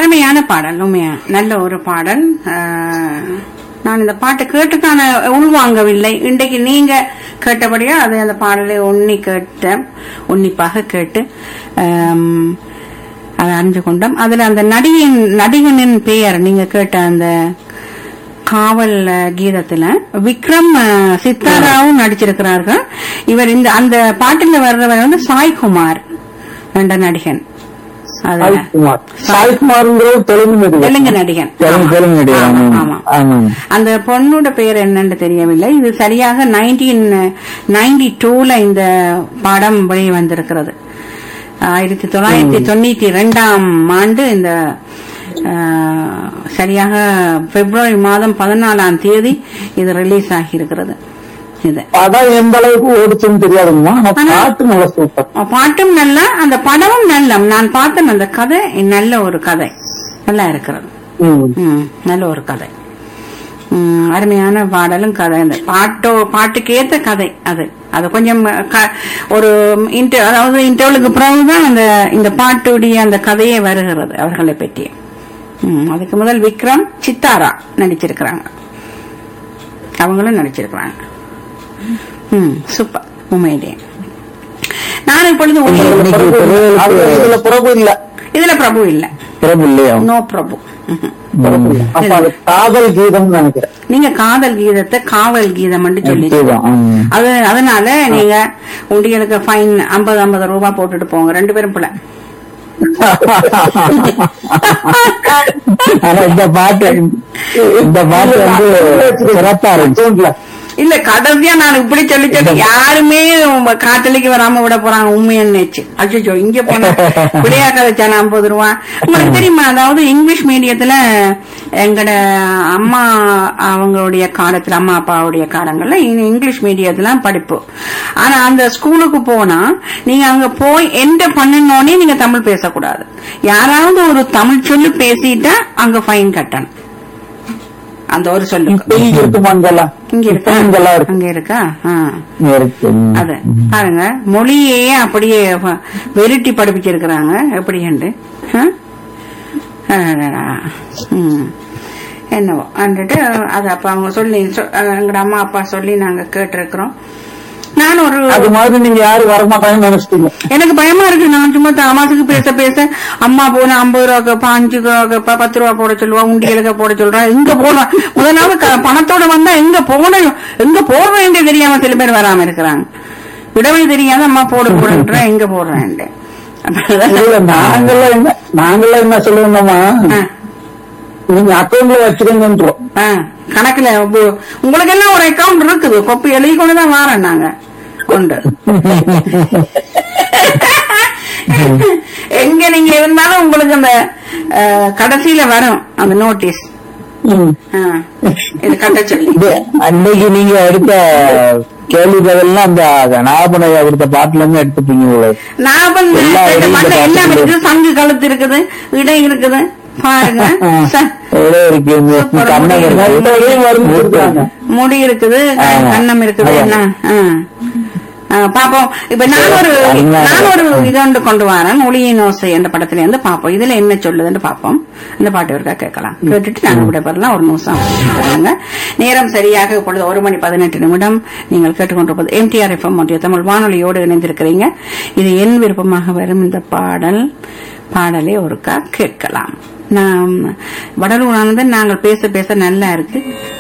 அருமையான பாடல் உண்மையா நல்ல ஒரு பாடல் ஆஹ், நான் இந்த பாட்டை கேட்டுக்கான உள்வாங்கவில்லை இன்றைக்கு நீங்க கேட்டபடியா அது அந்த பாடலை உன்னி கேட்டேன் உன்னிப்பாக கேட்டு ஆம், அதை அறிஞ்சு கொண்டோம் அதுல அந்த நடிகையின் நடிகனின் பெயர் நீங்க கேட்ட அந்த காவல் அஹ், கீதத்துல விக்ரம் அஹ், சித்தாராவும் நடிச்சிருக்கிறார்கள் இவர் இந்த அந்த பாட்டுல வர்றவர் வந்து சாய்குமார் என்ற நடிகன் அதுல சாய்குமார் சாய்குமார்ங்கிறது தெலுங்கு நடிகர் தெலுங்கு நடிகன் தெலுங்கு ஆமா. தெலுங்கு நடிகர் ஆமா, ஆமாம். ஆமா. ஆமாம் அந்த பொண்ணோட பெயர் என்னன்னு தெரியவில்லை இது சரியாக நைன்டீன் நைன்டி டூல இந்த படம் வெளியே வந்திருக்கிறது ஆயிரத்தி தொள்ளாயிரத்தி தொண்ணூத்தி ரெண்டாம் ஆண்டு இந்த ஆஹ், சரியாக பிப்ரவரி மாதம் பதினாலாம் தேதி இது ரிலீஸ் ஆகி இருக்கிறது இது படம் எந்த அளவுக்கு ஓடுச்சுன்னு தெரியாதுங்கம்மா ஆனா ஆனா- பாட்டு நல்ல சூப்பர் பாட்டும் நல்ல அந்த படமும் நல்ல நான் பார்த்தேன் அந்த கதை நல்ல ஒரு கதை நல்லா இருக்கிறது ம். ம், நல்ல ஒரு கதை ம், அருமையான பாடலும் கதை அந்த பாட்டோ பாட்டுக்கு ஏத்த கதை அது அது கொஞ்சம் க- ஒரு இன்டர் அதாவது இன்டர்வலுக்கு பிறகுதான் அந்த இந்த பாட்டுடைய அந்த கதையே வருகிறது அவர்களை பற்றி ம், அதுக்கு முதல் விக்ரம் சித்தாரா நடிச்சிருக்கிறாங்க அவங்களும் நடிச்சிருக்கிறாங்க ம் சூப்பர் உண்மையிலேயே நான் இப்பொழுது உங்களுக்கு- இன்னைக்கு பிரபு- அது இதுல பிரபு இல்ல இதுல பிரபு இல்ல பிரபு இல்லையா நோ பிரபு ம்ஹும். பிரபு இல்ல. அப்ப அது காதல் கீதம் நினைக்கிறேன் நீங்க காதல் கீதத்தை காவல் கீதம் சொல்லி கீதம், ஆமா. அது அதனால நீங்க உண்டியலுக்கு ஃபைன் ஐம்பது ஐம்பது ரூபாய் போட்டுட்டு போங்க ரெண்டு பேரும் போல ஆனா இந்த பாட்டு இந்த பாட்டு வந்து சிறப்பா இருந்துச்சு இல்ல கடைசியா நான் இப்படி சொல்லி சொல்லி யாருமே உங்க காட்டலிக்கு வராம விட போறாங்க உண்மைன்னு நினைச்சு அச்சோ இங்க போன பிள்ளையா கதைச்சான ஐம்பது ரூபா உங்களுக்கு தெரியுமா அதாவது இங்கிலீஷ் மீடியத்துல எங்கட அம்மா அவங்களுடைய காலத்துல அம்மா அப்பாவுடைய காலங்கள்ல இங்க இங்கிலீஷ் மீடியத்துல படிப்பு ஆனா அந்த ஸ்கூலுக்கு போனா நீங்க அங்க போய் எந்த பண்ணனோடனே நீங்க தமிழ் பேசக்கூடாது யாராவது ஒரு தமிழ் சொல்லி பேசிட்டா அங்க ஃபைன் கட்டணும் அந்த ஒரு சொல்லுக்கு இங்க இருக்குமா இங்கெல்லாம் இங்க இருக்கா இங்கெல்லாம் இருக்கு அங்க இருக்கா ஆ. இருக்கு ம். அது பாருங்க மொழியையே அப்படியே வ- வெருட்டி படிப்பிச்சிருக்கிறாங்க எப்படிண்டு ஆ? அடடடா. ம். என்னவோ வந்துட்டு அது அப்ப அவங்க சொல்லி சொ- அஹ் எங்கட அம்மா அப்பா சொல்லி நாங்க கேட்டிருக்கிறோம் நான் ஒரு அது மாதிரி நீங்க யாரும் வரமாட்டாங்கன்னு நினைச்சிட்டீங்க எனக்கு பயமா இருக்கு நான் சும்மா தமாசுக்கு பேச பேச அம்மா போன ஐம்பது ரூபா கேப்பா அஞ்சு ரூபா கேப்பா பத்து ரூபா போட சொல்லுவா உண்டியலுக்கு போட சொல்றா எங்க போடுறா முதலாவது க- பணத்தோட வந்தா எங்க போட எங்க போடுறேன் தெரியாம சில பேர் வராம இருக்கிறாங்க விடவே தெரியாத அம்மா போட போடுன்ற எங்க போடுறேன் இல்ல நாங்கெல்லாம் என்ன நாங்கெல்லாம் என்ன சொல்லுவோம்மா நீங்க அக்கௌண்ட்ல வச்சிருங்கன்றோம் கணக்குல உ- உங்களுக்கு எல்லாம் ஒரு அக்கவுண்ட் இருக்குது கொப்பி எழுதி கொண்டுதான் வாரோம் நாங்க உண்டு எங்க நீங்க இருந்தாலும் உங்களுக்கு அந்த அஹ், கடைசியில வரும் அந்த நோட்டீஸ் ம். இது கட்ட சொல்லி இது அன்னைக்கு நீங்க எடுத்த கேள்வி பதிலாம் அந்த நாகப்பனையா கொடுத்த பாட்டுல இருந்து எடுத்துப்பீங்க உங்களுக்கு லாபம் எல்லா இடையில மத்த எல்லாம் பாத்துட்டு இருக்குது சங்கு கழுத்து இருக்குது இடை இருக்குது பாருங்க ச- எவ்வளவு இருக்கு இந்த சூப்பர் கண்ணம் முடியுது. இருக்கு. மொத்தமே மருந்து கொடுக்குறாங்க. முடி இருக்குது ஆமா. கண்ணம் இருக்குது ஆமா. என்ன ஆ. ஆ, பாப்போம் இப்ப நான் ஒரு அருமையா நான் ஒரு இருக்கு. இதொண்டு கொண்டு வரேன் ஒளியின் ஓசை என்ற படத்துல இருந்து பாப்போம் இதுல என்ன சொல்லுதுன்னு பாப்போம் இந்த பாட்டு இருக்கா கேட்கலாம் கேட்டுட்டு நாங்க விட பெறலாம் ஒரு நிமிஷம் பாருங்க நேரம் சரியாக இப்பொழுது ஒரு மணி பதினெட்டு நிமிடம் நீங்கள் கேட்டுக்கொண்டிருப்பது எம்டிஆர் எஃப்எம் ஒன்றிய தமிழ் வானொலியோடு இணைந்திருக்கிறீங்க இது என் விருப்பமாக வரும் இந்த பாடல் பாடலை ஒருக்கா கேட்கலாம் நாம் வடலூர் ஆனந்தன் நாங்கள் பேச பேச நல்லா இருக்கு